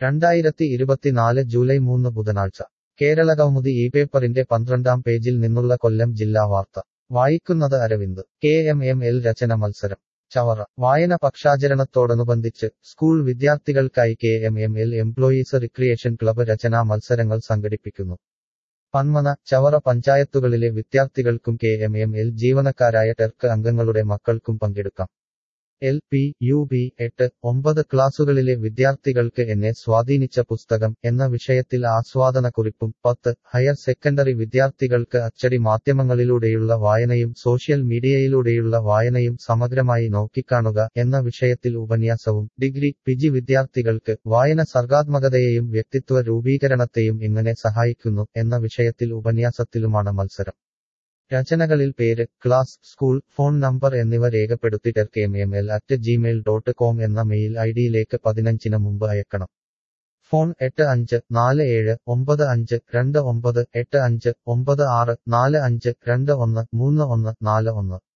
രണ്ടായിരത്തി ഇരുപത്തിനാല് ജൂലൈ മൂന്ന് ബുധനാഴ്ച കേരളകൗമുദി ഈ പേപ്പറിന്റെ പന്ത്രണ്ടാം പേജിൽ നിന്നുള്ള കൊല്ലം ജില്ലാ വാർത്ത വായിക്കുന്നത് Aravind K M M L രചന മത്സരം ചവറ വായന പക്ഷാചരണത്തോടനുബന്ധിച്ച് സ്കൂൾ വിദ്യാർത്ഥികൾക്കായി K M M L employees recreation club രചനാ മത്സരങ്ങൾ സംഘടിപ്പിക്കുന്നു പന്മന ചവറ പഞ്ചായത്തുകളിലെ വിദ്യാർത്ഥികൾക്കും കെ എം എം എൽ ജീവനക്കാരായ ടെർക്ക് അംഗങ്ങളുടെ മക്കൾക്കും പങ്കെടുക്കാം എൽ പി യു പി എട്ട് ഒമ്പത് ക്ലാസുകളിലെ വിദ്യാർത്ഥികൾക്ക് എന്നെ സ്വാധീനിച്ച പുസ്തകം എന്ന വിഷയത്തിൽ ആസ്വാദനക്കുറിപ്പും പത്ത് ഹയർ സെക്കൻഡറി വിദ്യാർത്ഥികൾക്ക് അച്ചടി മാധ്യമങ്ങളിലൂടെയുള്ള വായനയും സോഷ്യൽ മീഡിയയിലൂടെയുള്ള വായനയും സമഗ്രമായി നോക്കിക്കാണുക എന്ന വിഷയത്തിൽ ഉപന്യാസവും ഡിഗ്രി പിജി വിദ്യാർത്ഥികൾക്ക് വായന സർഗാത്മകതയെയും വ്യക്തിത്വ രൂപീകരണത്തെയും എങ്ങനെ സഹായിക്കുന്നു എന്ന വിഷയത്തിൽ ഉപന്യാസത്തിലുമാണ് മത്സരം രചനകളിൽ പേര് ക്ലാസ് സ്കൂൾ ഫോൺ നമ്പർ എന്നിവ രേഖപ്പെടുത്തി ടെർക്കേം M L at Gmail dot com എന്ന മെയിൽ ഐഡിയിലേക്ക് പതിനഞ്ചിന് മുമ്പ് അയക്കണം ഫോൺ എട്ട് അഞ്ച് നാല് ഏഴ് ഒമ്പത് അഞ്ച് രണ്ട് ഒമ്പത് എട്ട് അഞ്ച് ഒമ്പത് ആറ് നാല് അഞ്ച് രണ്ട് ഒന്ന് മൂന്ന് ഒന്ന് നാല് ഒന്ന്